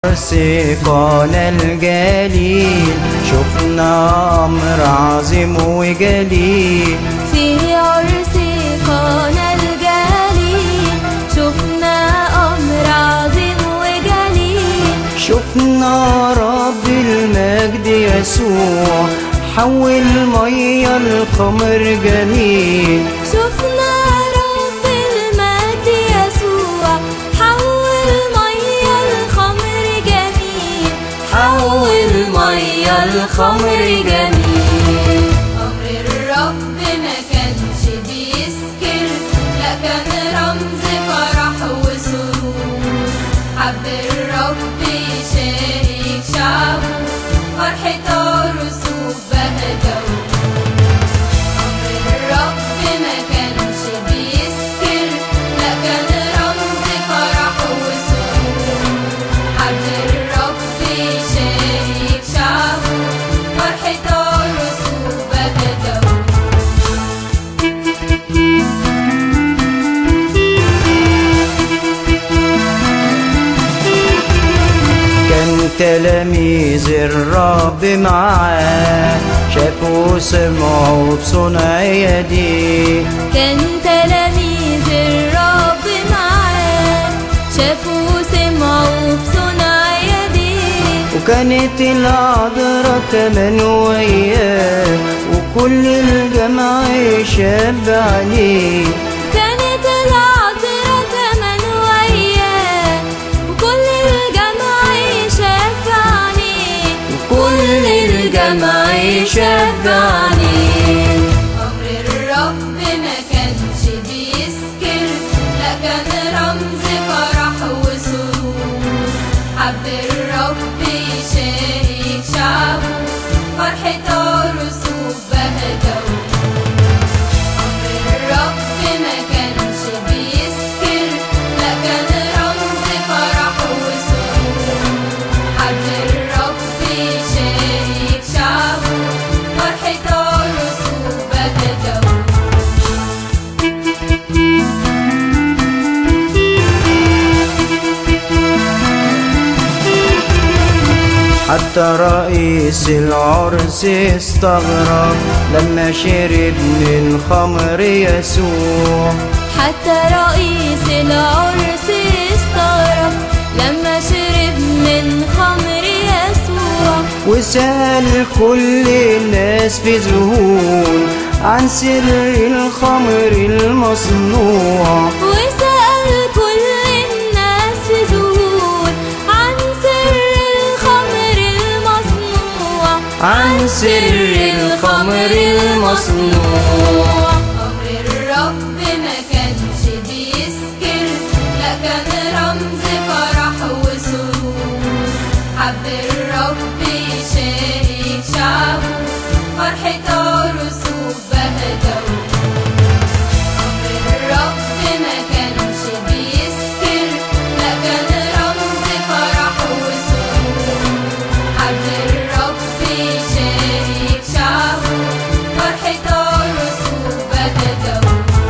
سقانا الجليل شفنا أمر عظيم وجليل في عرس قانا الجليل شفنا أمر عظيم وجليل شفنا رب المجد يسوع حول مية الخمر جميل شفنا رب المجد يسوع حول مية الخمر جميل حول مية الخمر جميل أمر الرب ما كانش بيسكر لا كان رمز فرح وسرور حب الرب يشارك شعبه فرحة عرسه بهجة أمر الرب ما كانش بيسكر لا كان رمز فرح وسرور حب الرب يشارك شعبه فرحة عرسه بهجة كان تلاميذ الرب معاه شافوا سمعوا بصنع يديه كان تلاميذ الرب معاه شافوا سمعوا بصنع يديه وكانت العذراء كمان وياه وكل الجمع شاب عليه كانت العذراء كمان وياه وكل الجمع شاف عليه كل الجمع شاف عليه أمر الرب ما كانش بيسكر لا كان رمز فرح وسرور حب الرب يشارك شعبه فرحة عرسه بهجة أمر الرب ما كانش بيسكر لا كان رمز فرح وسرور حب الرب يشارك شعبه فرحة عرسه بهجة حتى رئيس العرس استغرب لما شرب من خمر يسوع حتى رئيس العرس استغرب لما شرب من خمر يسوع وسأل كل الناس في ذهول عن سر الخمر المصنوع وسأل كل الناس في ذهول عن سر الخمر المصنوع عن سر الخمر المصنوع أمر الرب ما كانش بيسكر لا كان رمز فرح وسرور حب الرب يشارك شعبه فرحة عرسه بهجة أمر الرب ما كانش بيسكر لا كان رمز فرح وسرور حب الرب يشارك شعبه فرحة عرسه بهجة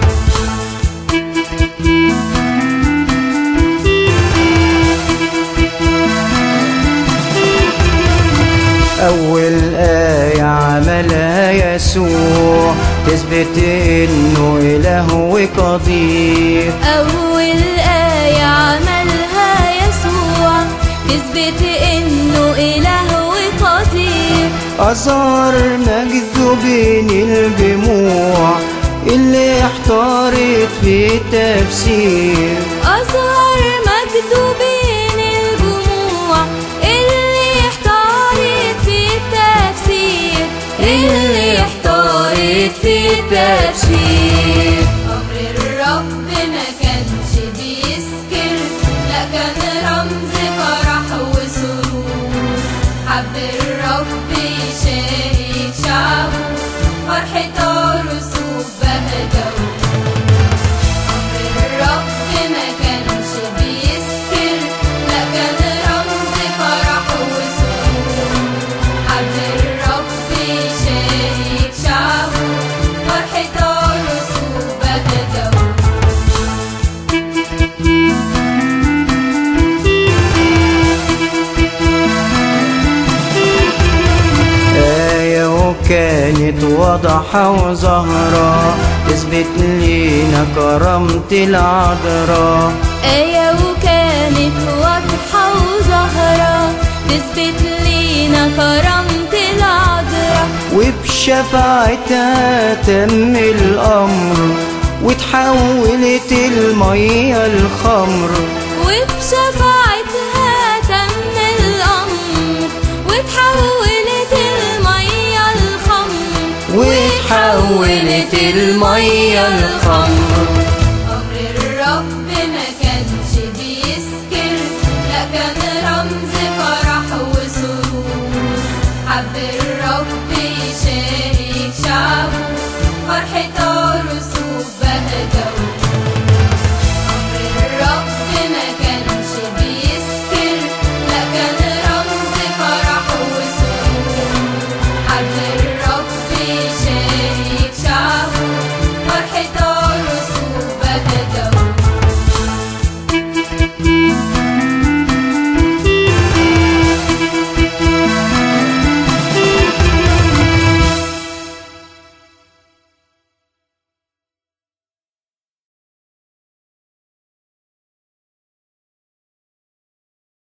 أول آية عملها يسوع تثبت إنه إله وقدير أول آية عملها يسوع تثبت إنه إله وقدير أظهر مجده بين الجموع اللي احتارت في التفسير أظهر مجده بين الجموع اللي احتارت في التفسير اللي احتارت في التفسير أمر الرب ما كانش بيسكر لا كان رمز فرح وسرور حب الرب يشارك شعبه فرحة عرسه بهجة أمر الرب ما كانش بيسكر لا كان رمز فرح وسرور حب الرب يشارك شعبه فرحة عرسه واضحة وظاهرة تثبت لينا كرامة العذراء آية وكانت واضحة وظاهرة تثبت لينا كرامة العذراء وبشفاعتها تم الأمر وتحولت المية الخمر وبشفاعتها تم الأمر وتحولت المية الخمر وتحولت المية الخمر أمر الرب ما كانش بيسكر لا كان رمز فرح وسرور حب